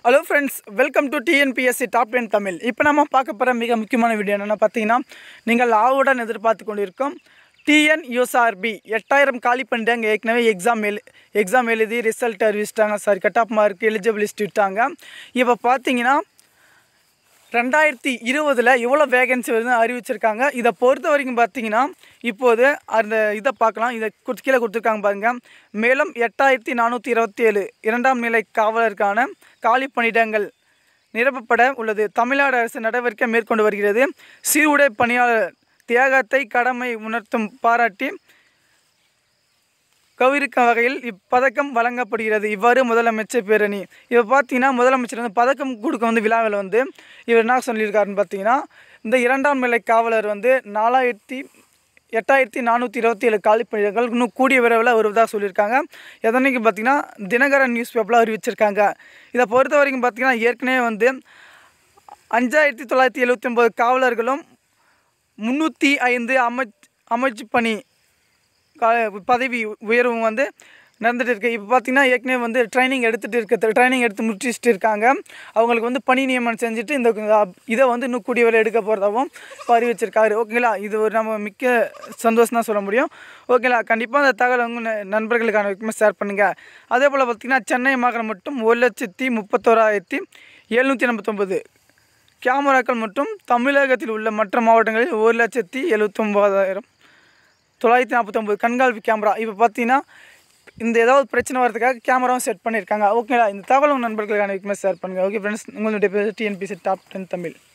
hello friends welcome to TNPSC top ten Tamil இப்போ நம்ம பார்க்க போகிற மிக முக்கியமான வீடியோ என்னென்னா பார்த்தீங்கன்னா நீங்கள் ஆவுடன் எதிர்பார்த்து கொண்டிருக்கும் டிஎன் யூஎஸ்ஆர்பி எட்டாயிரம் காலி பண்ணிட்டாங்க ஏற்கனவே எக்ஸாம் எழு எக்ஸாம் எழுதி ரிசல்ட் அறிவிச்சிட்டாங்க sorry cut off mark eligible list விட்டாங்க இப்போ பார்த்தீங்கன்னா ரெண்டாயிரத்தி இருபதில் எவ்வளோ வேகன்சி வருதுன்னு அறிவிச்சிருக்காங்க இதை பொறுத்த வரைக்கும் பார்த்தீங்கன்னா இப்போது அந்த இதை பார்க்கலாம் இதை குடுத்து- கீழே கொடுத்துருக்காங்க பாருங்கள் மேலும் எட்டாயிரத்தி நானூற்றி இருபத்தி ஏழு இரண்டாம் நிலை காவலருக்கான காலி பணியிடங்கள் நிரப்பப்பட உள்ளது தமிழ்நாடு அரசு நடவடிக்கை மேற்கொண்டு வருகிறது சீருடை பணியாளர் தியாகத்தை கடமை உணர்த்தும் பாராட்டி கௌரிக்க வகையில் இப்பதக்கம் வழங்கப்படுகிறது இவ்வாறு முதலமைச்சர் பேரணி இப்போ பார்த்தீங்கன்னா முதலமைச்சர் வந்து பதக்கம் கொடுக்க வந்து விழாவில் வந்து இவர் என்ன சொல்லியிருக்காருன்னு பார்த்தீங்கன்னா இந்த இரண்டாம் நிலை காவலர் வந்து நாலாயிரத்தி எட்டாயிரத்தி நானூற்றி இருபத்தி ஏழு காலி பணியிடங்கள் இன்னும் கூடிய விரைவில் வருவதாக சொல்லியிருக்காங்க எதனைக்கு பார்த்தீங்கன்னா தினகரன் நியூஸ் பேப்பரில் அறிவிச்சிருக்காங்க இதை பொறுத்த வரைக்கும் பார்த்தீங்கன்னா ஏற்கனவே வந்து அஞ்சாயிரத்தி தொள்ளாயிரத்தி எழுபத்தி ஒம்பது காவலர்களும் முந்நூற்றி ஐந்து அமைச் அமைச்சு பணி கா- பதவி உயர்வும் வந்து நடந்துட்டு இருக்கு இப்போ பார்த்தீங்கன்னா ஏற்கனவே வந்து ட்ரைனிங் எடுத்துகிட்டு இருக்க ட்ரைனிங் எடுத்து முடிச்சுட்டு இருக்காங்க அவங்களுக்கு வந்து பணி நியமனம் செஞ்சுட்டு இந்த இதை வந்து இன்னும் கூடிய வேலை எடுக்க போகிறதாகவும் இப்போ அறிவிச்சிருக்காரு ஓகேங்களா இது ஒரு நம்ம மிக்க சந்தோஷம் தான் சொல்ல முடியும் ஓகேங்களா கண்டிப்பாக அந்த தகவலை உங்கள் ந- நண்பர்களுக்கான வரைக்குமே ஷேர் பண்ணுங்கள் அதே போல் பார்த்தீங்கன்னா சென்னை மாநகரம் மட்டும் ஒரு லட்சத்தி முப்பத்தோராயிரத்தி எழுநூற்றி எண்பத்தொம்பது கேமராக்கள் மற்றும் தமிழகத்தில் உள்ள மற்ற மாவட்டங்களில் ஒரு லட்சத்தி எழுபத்தொம்போதாயிரம் தொள்ளாயிரத்தி நாற்பத்தொம்பது கண்காணிப்பு கேமரா இப்போ பார்த்தீங்கன்னா இந்த ஏதாவது பிரச்சனை வரதுக்காக கேமராவும் செட் பண்ணியிருக்காங்க ஓகேங்களா இந்த தகவல் உங்கள் நண்பர்களுக்கான ஷேர் பண்ணுங்கள் ஓகே ஃப்ரெண்ட்ஸ் உங்களுடைய டிஎன்பிசி டாப் டென் தமிழ்